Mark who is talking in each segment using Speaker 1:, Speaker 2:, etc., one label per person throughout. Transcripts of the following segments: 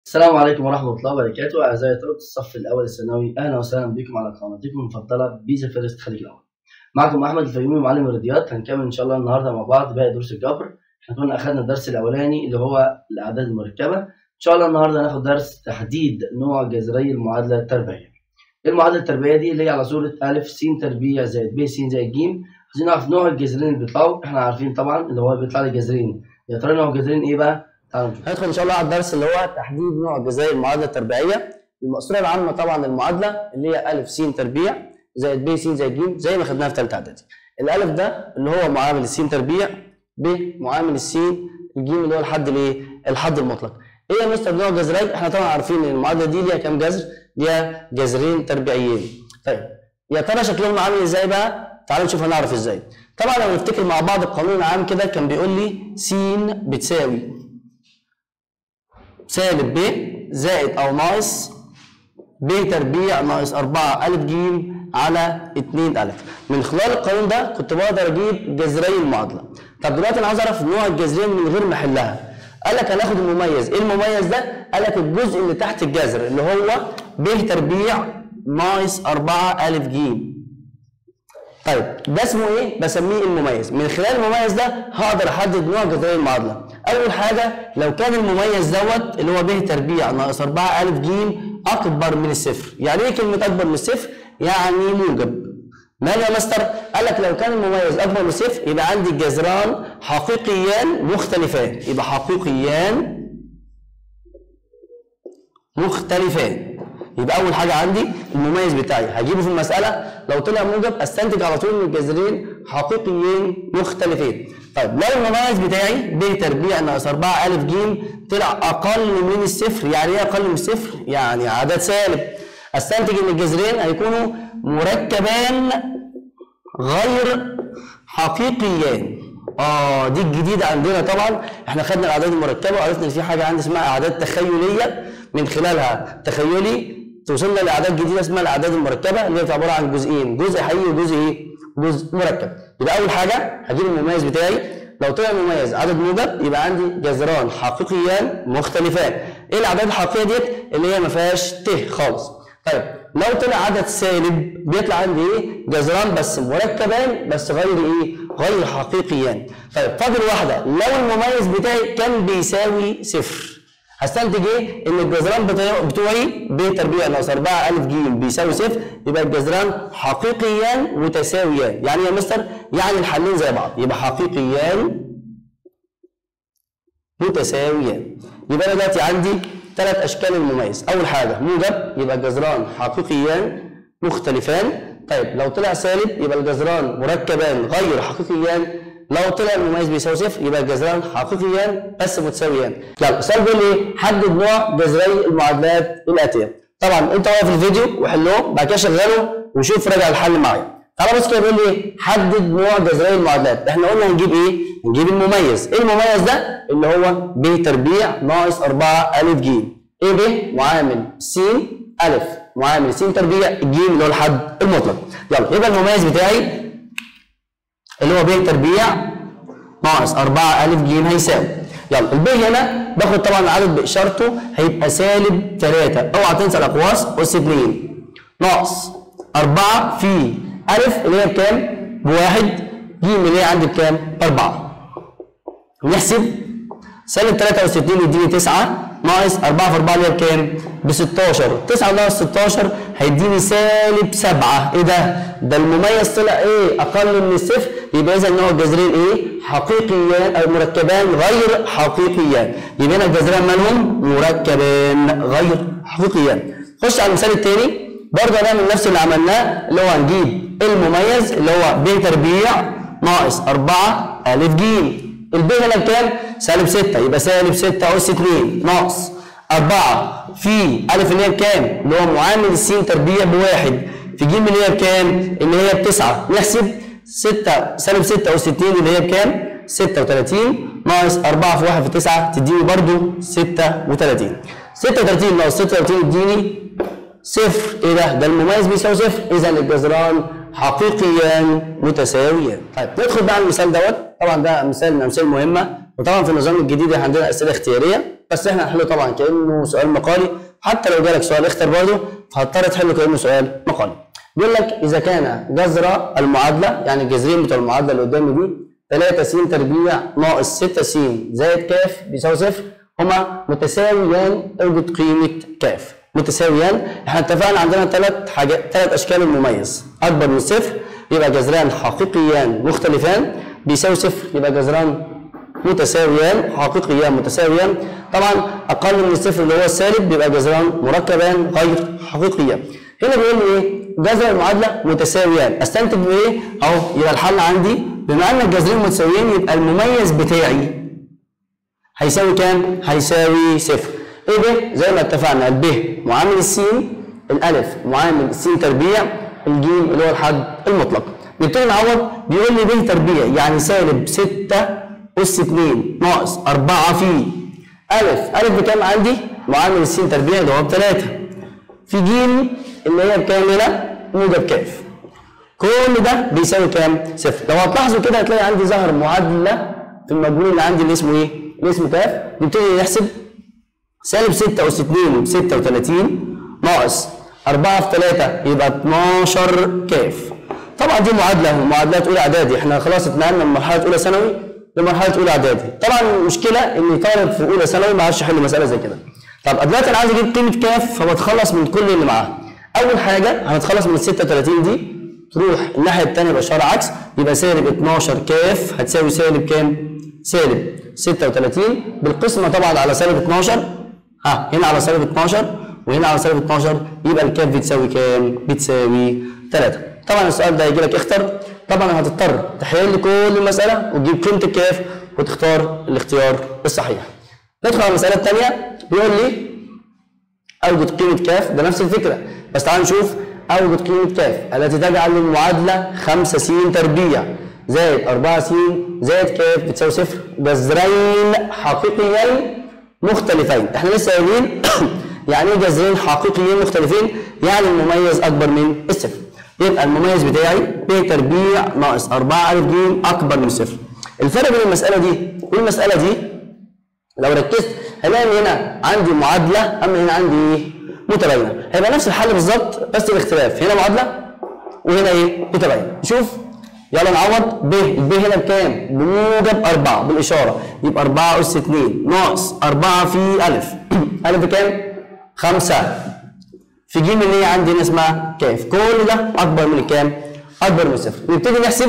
Speaker 1: السلام عليكم ورحمة الله وبركاته أعزائي طلبة الصف الأول الثانوي أهلا وسهلا بكم على قناتكم المفضلة بيزا فيرست خليج الأول معكم أحمد الفيومي معلم الرياضيات هنكمل إن شاء الله النهاردة مع بعض باقي دروس الجبر احنا كنا أخدنا الدرس الأولاني اللي هو الأعداد المركبة إن شاء الله النهاردة هناخد درس تحديد نوع جذري المعادلة التربيعية المعادلة التربيعية دي اللي هي على صورة أ س تربيع زائد ب س زائد ج عايزين نعرف نوع الجذرين اللي بيطلعوا احنا عارفين طبعا اللي هو بيطلع لي جذرين يا ترى نوع الجذرين ايه بقى؟ تعالوا نشوف
Speaker 2: هندخل ان شاء الله على الدرس اللي هو تحديد نوع جذري المعادله التربيعيه المقصوره العامه طبعا المعادله اللي هي ا س تربيع زائد ب س زائد ج زي ما خدناها في ثالثه اعدادي الالف ده اللي هو معامل الس تربيع ب معامل الس الجيم اللي هو الحد الايه الحد المطلق ايه يا مستر نوع جذري احنا طبعا عارفين ان المعادله دي ليها كام جذر ليها جذرين تربيعيين طيب يا ترى شكلهم عامل ازاي بقى تعالوا نشوف هنعرف ازاي طبعا لو نفتكر مع بعض القانون العام كده كان بيقول لي س بتساوي سالب ب زائد او ناقص ب تربيع ناقص 4 ا ج على 2 ا من خلال القانون ده كنت بقدر اجيب جذري المعادله طب دلوقتي انا عاوز اعرف نوع الجذرين من غير ما احلها قال لك هناخد المميز ايه المميز ده قال لك الجزء اللي تحت الجذر اللي هو ب تربيع ناقص 4 ا ج طيب ده اسمه ايه؟ بسميه المميز، من خلال المميز ده هقدر احدد نوع جذري المعادله. اول حاجه لو كان المميز دوت اللي هو ب تربيع ناقص 4 ا ج اكبر من الصفر، يعني ايه كلمه اكبر من الصفر؟ يعني موجب. مال يا مستر؟ قال لك لو كان المميز اكبر من الصفر يبقى عندي الجذران حقيقيان مختلفان، يبقى حقيقيان مختلفان. يبقى اول حاجه عندي المميز بتاعي هجيبه في المساله لو طلع موجب استنتج على طول ان الجذرين حقيقيين مختلفين طيب لو المميز بتاعي ب تربيع ناقص 4 ا ج طلع اقل من الصفر يعني ايه اقل من الصفر يعني عدد سالب استنتج ان الجذرين هيكونوا مركبان غير حقيقيان اه دي الجديده عندنا طبعا احنا خدنا الاعداد المركبه وعرفنا ان في حاجه عندي اسمها اعداد تخيليه من خلالها تخيلي توصلنا لاعداد جديده اسمها الاعداد المركبه اللي هي عباره عن جزئين جزء حقيقي وجزء ايه جزء مركب يبقى اول حاجه هجيب المميز بتاعي لو طلع المميز عدد موجب يبقى عندي جذران حقيقيان مختلفان ايه الاعداد الحقيقيه ديت اللي هي ما فيهاش ت خالص طيب لو طلع عدد سالب بيطلع عندي ايه جذران بس مركبان بس غير ايه غير حقيقيان طيب فاضل واحده لو المميز بتاعي كان بيساوي صفر هستنتج ايه؟ ان الجذران بتوعي ب تربيع ناقص 4 ا ج بيساوي صفر يبقى الجذران حقيقيان متساويان، يعني يا مستر؟ يعني الحلين زي بعض، يبقى حقيقيان متساويان. يبقى انا دلوقتي عندي ثلاث اشكال المميز، اول حاجه موجب يبقى الجذران حقيقيان مختلفان، طيب لو طلع سالب يبقى الجذران مركبان غير حقيقيان لو طلع المميز بيساوي صفر يبقى الجذران حقيقيان بس متساويان. يلا السؤال بيقول لي حدد نوع جذري المعادلات الاتيه. طبعا انت واقف الفيديو وحلوه بعد كده شغله وشوف راجع الحل معايا. تعالى بص كده بيقول لي حدد نوع جذري المعادلات. احنا قلنا هنجيب ايه؟ هنجيب المميز. ايه المميز ده؟ اللي هو ب تربيع ناقص 4 ا ج. ايه ب؟ معامل س ا معامل س تربيع ج اللي هو الحد المطلق. يلا يبقى المميز بتاعي اللي هو ب تربيع ناقص 4 ا ج هيساوي يلا الب هنا باخد طبعا العدد باشارته هيبقى سالب 3 اوعى تنسى الاقواس اس 2 ناقص 4 في ا اللي هي بكام؟ بواحد ج اللي هي عندي بكام؟ ب 4 نحسب سالب 3 اس 2 يديني 9 ناقص 4 في 4 اللي هي بكام؟ ب 16 9 ناقص 16 هيديني سالب 7 ايه ده؟ ده المميز طلع ايه؟ اقل من الصفر يبقى اذا نوع الجذرين ايه؟ حقيقيان او مركبان غير حقيقيان يبقى هنا الجذرين مالهم؟ مركبان غير حقيقيان خش على المثال الثاني برضه هنعمل نفس اللي عملناه اللي هو هنجيب المميز اللي هو ب تربيع ناقص 4 ا ج الب هنا بكام؟ سالب 6 يبقى سالب 6 اس 2 ناقص 4 في ا اللي هي بكام؟ اللي هو معامل س تربيع بواحد في ج اللي هي بكام؟ اللي هي بتسعة نحسب 6 سالب 6 اس 2 اللي هي بكام؟ 36 ناقص 4 في 1 في 9 تديني برضو 36 36 ناقص 36 يديني صفر ايه ده؟ ده المميز بيساوي صفر اذا الجذران حقيقيان متساويان. طيب ندخل بقى على المثال دوت طبعا ده مثال من الامثله المهمه وطبعا في النظام الجديد احنا عندنا اسئله اختياريه بس احنا هنحله طبعا كانه سؤال مقالي حتى لو جالك سؤال اختر برضه فهتضطر تحله كانه سؤال مقالي بيقول لك اذا كان جذر المعادله يعني الجذرين بتوع المعادله اللي قدامي دي 3 س تربيع ناقص 6 س زائد ك بيساوي صفر هما متساويان اوجد قيمه ك متساويان احنا اتفقنا عندنا ثلاث حاجات ثلاث اشكال المميز اكبر من صفر يبقى جذران حقيقيان مختلفان بيساوي صفر يبقى جذران متساويان حقيقيان متساويان طبعا اقل من الصفر اللي هو السالب بيبقى جذران مركبان غير حقيقيان هنا بيقول لي ايه جذر المعادله متساويان استنتج بايه اهو يبقى الحل عندي بما ان الجذرين متساويين يبقى المميز بتاعي هيساوي كام هيساوي صفر ايه ده زي ما اتفقنا الب معامل السين الالف معامل السين تربيع الجيم اللي هو الحد المطلق نبتدي نعوض بيقول لي ب تربيع يعني سالب 6 اس 2 ناقص 4 في الف الف بكام عندي معامل السين تربيع اللي هو ب 3 في جيم اللي هي بكام هنا موجب كاف كل ده بيساوي كام؟ صفر لو هتلاحظوا كده هتلاقي عندي ظهر معادله في المجهول اللي عندي اللي اسمه ايه؟ اللي اسمه كاف نبتدي نحسب سالب 6 اس 2 36 ناقص 4 في 3 يبقى 12 كاف طبعا دي معادله معادلات اولى اعدادي احنا خلاص اتنقلنا من مرحله اولى ثانوي لمرحله اولى اعدادي طبعا المشكله ان طالب في اولى ثانوي ما عرفش يحل مساله زي كده طب دلوقتي انا عايز اجيب قيمه كاف فبتخلص من كل اللي معاه اول حاجه هنتخلص من ال 36 دي تروح الناحيه الثانيه باشاره عكس يبقى سالب 12 كاف هتساوي سالب كام؟ سالب 36 بالقسمه طبعا على سالب 12 ها هنا على سالب 12 وهنا على سالب 12 يبقى الكاف بتساوي كام؟ بتساوي 3 طبعا السؤال ده هيجي لك اختر طبعا هتضطر تحل كل المساله وتجيب قيمه الكاف وتختار الاختيار الصحيح ندخل على المساله الثانيه بيقول لي اوجد قيمه كاف ده نفس الفكره بس تعال نشوف اوجد قيمه كاف التي تجعل المعادله 5 س تربيع زائد 4 س زائد كاف بتساوي صفر جذرين حقيقيين مختلفين احنا لسه قايلين يعني ايه جذرين حقيقيين مختلفين يعني المميز اكبر من الصفر يبقى المميز بتاعي ب تربيع ناقص 4 ا ج اكبر من صفر الفرق بين المساله دي والمساله دي لو ركزت هلاقي هنا عندي معادله اما هنا عندي ايه متباينه هيبقى نفس الحل بالظبط بس الاختلاف هنا معادله وهنا ايه متباينه شوف يلا نعوض ب الب هنا بكام بموجب 4 بالاشاره يبقى 4 اس 2 ناقص 4 في الف الف بكام 5 في ج اللي هي عندي هنا اسمها كاف كل ده اكبر من الكام اكبر من صفر نبتدي نحسب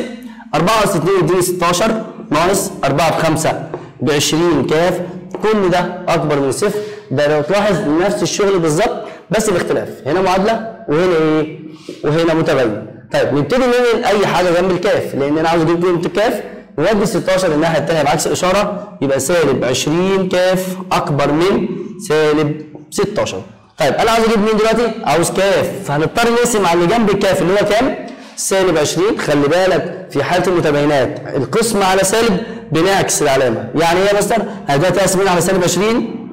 Speaker 2: 4 اس 2 يديني 16 ناقص 4 ب 5 ب 20 كاف كل ده اكبر من صفر ده لو تلاحظ نفس الشغل بالظبط بس باختلاف هنا معادله وهنا ايه وهنا متباين طيب نبتدي ننقل اي حاجه جنب الكاف لان انا عاوز اجيب قيمه الكاف نودي 16 الناحيه الثانيه بعكس الاشاره يبقى سالب 20 كاف اكبر من سالب 16 طيب انا عاوز اجيب مين دلوقتي عاوز كاف فهنضطر نقسم على اللي جنب الكاف اللي هو كام سالب 20 خلي بالك في حاله المتباينات القسمه على سالب بنعكس العلامه يعني ايه يا مستر هدلوقتي اقسم هنا على سالب 20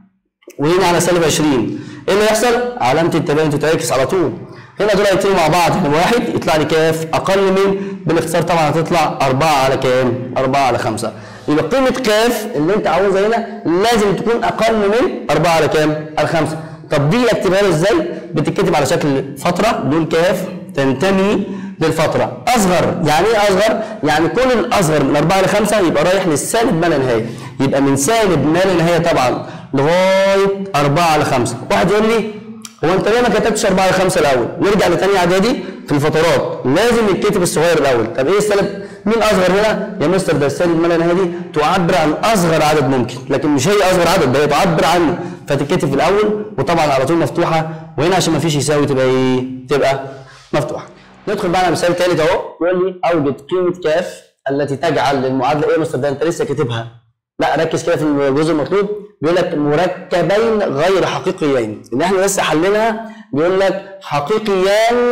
Speaker 2: وهنا على سالب 20 ايه اللي يحصل علامه التباين تتعكس على طول هنا دول هيطيروا مع بعض هنا واحد يطلع لي كاف اقل من بالاختصار طبعا هتطلع 4 على كام 4 على 5 يبقى قيمه كاف اللي انت عاوزها هنا لازم تكون اقل من 4 على كام على 5 طب دي اكتبها له ازاي بتتكتب على شكل فتره دول كاف تنتمي للفتره اصغر يعني ايه اصغر يعني كل الاصغر من 4 ل 5 يبقى رايح للسالب ما لا نهايه يبقى من سالب ما لا نهايه طبعا لغايه 4 ل 5 واحد يقول لي هو انت ليه ما كتبتش 4 ل 5 الاول نرجع لثاني اعدادي في الفترات لازم يتكتب الصغير الاول طب ايه السالب مين اصغر هنا يا مستر ده السالب ما لا نهايه دي تعبر عن اصغر عدد ممكن لكن مش هي اصغر عدد ده هي تعبر عنه فتتكتب في الاول وطبعا على طول مفتوحه وهنا عشان ما فيش يساوي تبقى ايه تبقى مفتوحه ندخل بقى على مثال ثالث اهو يقول لي اوجد قيمه كاف التي تجعل للمعادله ايه يا مستر ده انت لسه كاتبها لا ركز كده في الجزء المطلوب بيقول لك مركبين غير حقيقيين اللي احنا لسه حلينها بيقول لك حقيقيان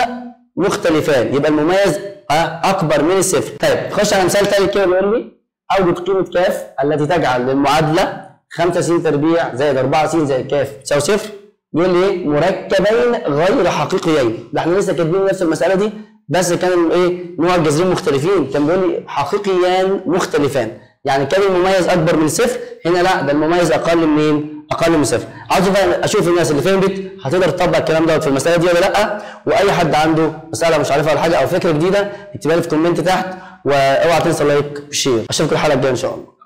Speaker 2: مختلفان يبقى المميز اكبر من الصفر طيب خش على مثال ثالث كده بيقول لي اوجد قيمه كاف التي تجعل للمعادله 5 س تربيع زائد 4 س زائد كاف تساوي صفر بيقول لي ايه مركبين غير حقيقيين ده احنا لسه كاتبين نفس المساله دي بس كان ايه نوع الجذرين مختلفين كان بيقول لي حقيقيان مختلفان يعني كان المميز اكبر من صفر هنا لا ده المميز اقل من مين اقل من صفر عاوز بقى اشوف الناس اللي فهمت هتقدر تطبق الكلام دوت في المساله دي ولا لا واي حد عنده مساله مش عارفها ولا حاجه او فكره جديده اكتبها لي في كومنت تحت واوعى تنسى اللايك والشير اشوفكم الحلقه الجايه ان شاء الله